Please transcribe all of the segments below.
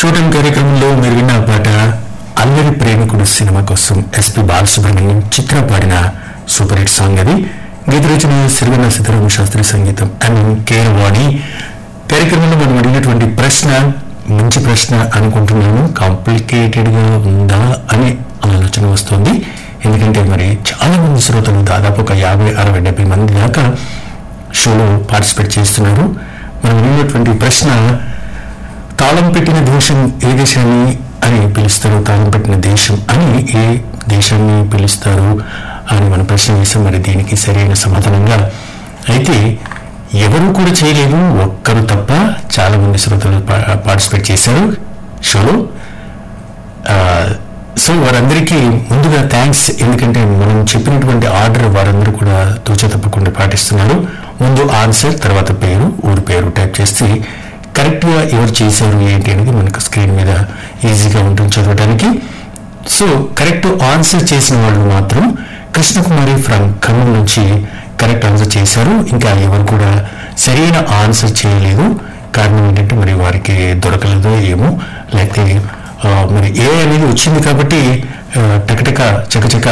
shooting కార్యక్రమంలో మీరు విన్న పాట అల్లరి ప్రేమికుడు సినిమా కోసం ఎస్పి బాలసుబ్రహ్మణ్యం చిత్ర పాడిన సూపర్ హిట్ సాంగ్ అది గీత రచన సిరివెన్న సీతారామ శాస్త్రి సంగీతం అండ్ కేరవాణి కార్యక్రమంలో మనం అడిగినటువంటి ప్రశ్న మంచి ప్రశ్న అనుకుంటున్నాను కాంప్లికేటెడ్ గా ఉందా అనే ఆలోచన వస్తుంది ఎందుకంటే మరి చాలా మంది శ్రోతలు దాదాపు ఒక యాభై అరవై డెబ్బై మంది దాకా షోలో పార్టిసిపేట్ చేస్తున్నారు మనం అడిగినటువంటి ప్రశ్న తాళం పెట్టిన దేశం ఏ దేశాన్ని అని పిలుస్తారు తాళం పెట్టిన దేశం అని ఏ దేశాన్ని పిలుస్తారు అని మన ప్రశ్న వేసాం మరి దీనికి సరైన సమాధానంగా అయితే ఎవరు కూడా చేయలేదు ఒక్కరు తప్ప చాలా మంది శ్రోతలు పా- పార్టిసిపేట్ చేశారు షోలో ఆ, సో వారందరికీ ముందుగా థ్యాంక్స్ ఎందుకంటే మనం చెప్పినటువంటి ఆర్డర్ వారందరూ కూడా తూచ తప్పకుండా పాటిస్తున్నారు ముందు ఆన్సర్ తర్వాత పేరు ఊరి పేరు టైప్ చేస్తే కరెక్ట్ గా ఎవరు చేశారు ఏంటి అనేది మనకు స్క్రీన్ మీద ఈజీగా ఉంటుంది చదవడానికి సో కరెక్ట్ ఆన్సర్ చేసిన వాళ్ళు మాత్రం కృష్ణకుమారి ఫ్రమ్ ఖమ్మం నుంచి కరెక్ట్ ఆన్సర్ చేశారు ఇంకా ఎవరు కూడా సరైన ఆన్సర్ చేయలేదు కారణం ఏంటంటే మరి వారికి దొరకలేదో ఏమో లేకపోతే ఆ, మరి ఏ అనేది వచ్చింది కాబట్టి ఆ, టకటక చకచక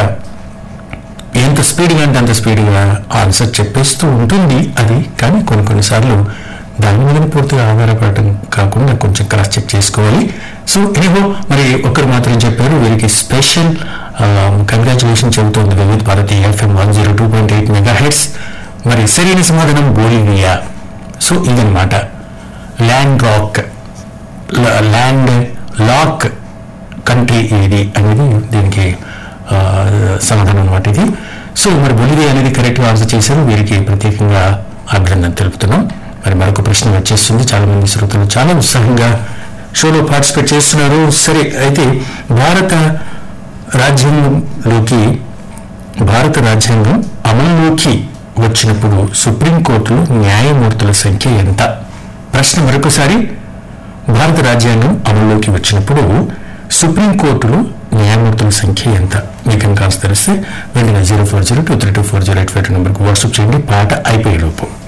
ఎంత స్పీడ్గా అంటే అంత స్పీడ్గా ఆన్సర్ చెప్పేస్తూ ఉంటుంది అది కానీ కొన్ని కొన్నిసార్లు దాని మీద పూర్తిగా ఆధారపడటం కాకుండా కొంచెం క్రాస్ చెక్ చేసుకోవాలి సో ఎనిహో మరి ఒక్కరు మాత్రం చెప్పారు వీరికి స్పెషల్ కంగ్రాచులేషన్ చెబుతోంది Vividh Bharati FM one zero two point eight mega heads మరి సరైన సమాధానం బోలివియా సో ఇదనమాట land rock land lock country ఏది అనేది దీనికి ఆ, సమాధానం అనమాట ఇది సో మరి బొలివియా అనేది కరెక్ట్గా ఆన్సర్ చేశారు వీరికి ప్రత్యేకంగా అభినందన తెలుపుతున్నాం మరి మరొక ప్రశ్న వచ్చేస్తుంది చాలా మంది శ్రోతలు చాలా ఉత్సాహంగా షోలో పార్టిసిపేట్ చేస్తున్నారు సరే అయితే భారత రాజ్యాంగంలోకి భారత రాజ్యాంగం అమల్లోకి వచ్చినప్పుడు సుప్రీంకోర్టులో న్యాయమూర్తుల సంఖ్య ఎంత ప్రశ్న మరొకసారి భారత రాజ్యాంగం అమల్లోకి వచ్చినప్పుడు సుప్రీంకోర్టులో న్యాయమూర్తుల సంఖ్య ఎంత మీకు కనుక తెలిస్తే వెంటనే zero four zero two three two four zero eight five నెంబర్కి వాట్సాప్ చేయండి పాట అయిపోయే లోపు